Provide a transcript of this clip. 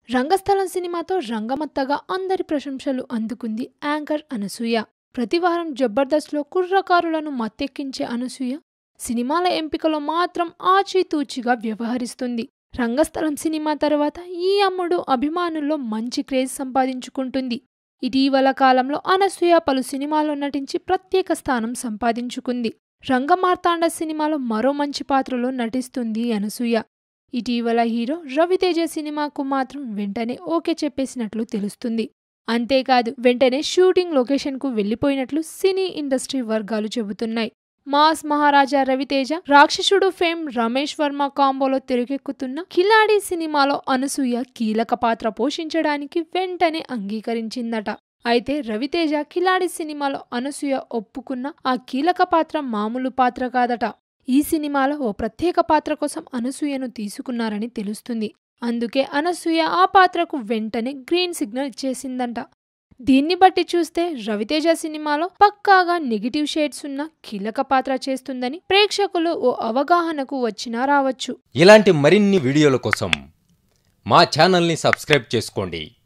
రంగస్థలం సినిమాతో రంగమత్తగా అందరి ప్రశంసలు అందుకుంది యాంకర్ అనసూయ ప్రతివారం జబర్దస్త్లో కుర్రకారులను మత్తెక్కించే అనసూయ సినిమాల ఎంపికలో మాత్రం ఆచితూచిగా వ్యవహరిస్తుంది రంగస్థలం సినిమా తర్వాత ఈ అమ్ముడు అభిమానుల్లో మంచి క్రేజ్ సంపాదించుకుంటుంది ఇటీవల కాలంలో అనసూయ పలు సినిమాల్లో నటించి ప్రత్యేక స్థానం సంపాదించుకుంది రంగమార్తాండ సినిమాలో మరో మంచి పాత్రలో నటిస్తుంది అనసూయ ఇటీవల హీరో రవితేజ సినిమాకు మాత్రం వెంటనే ఓకే చెప్పేసినట్లు తెలుస్తుంది అంతేకాదు వెంటనే షూటింగ్ లొకేషన్కు వెళ్లిపోయినట్లు సినీ ఇండస్ట్రీ వర్గాలు చెబుతున్నాయి మాస్ మహారాజా రవితేజ రాక్షసుడు ఫేమ్ రమేష్ వర్మ కాంబోలో తెరకెక్కుతున్న కిలాడి సినిమాలో అనసూయ కీలక పాత్ర పోషించడానికి వెంటనే అంగీకరించిందట అయితే రవితేజ కిలాడి సినిమాలో అనసూయ ఒప్పుకున్న ఆ కీలక పాత్ర మామూలు పాత్ర కాదట ఈ సినిమాలో ఓ ప్రత్యేక పాత్ర కోసం అనసూయను తీసుకున్నారని తెలుస్తుంది అందుకే అనసూయ ఆ పాత్రకు వెంటనే గ్రీన్ సిగ్నల్ ఇచ్చేసిందంట దీన్ని బట్టి చూస్తే రవితేజ సినిమాలో పక్కాగా నెగిటివ్ షేడ్స్ ఉన్న కీలక పాత్ర చేస్తుందని ప్రేక్షకులు ఓ అవగాహనకు వచ్చినా రావచ్చు ఇలాంటి మరిన్ని వీడియోల కోసం మా ఛానల్ని సబ్స్క్రైబ్ చేసుకోండి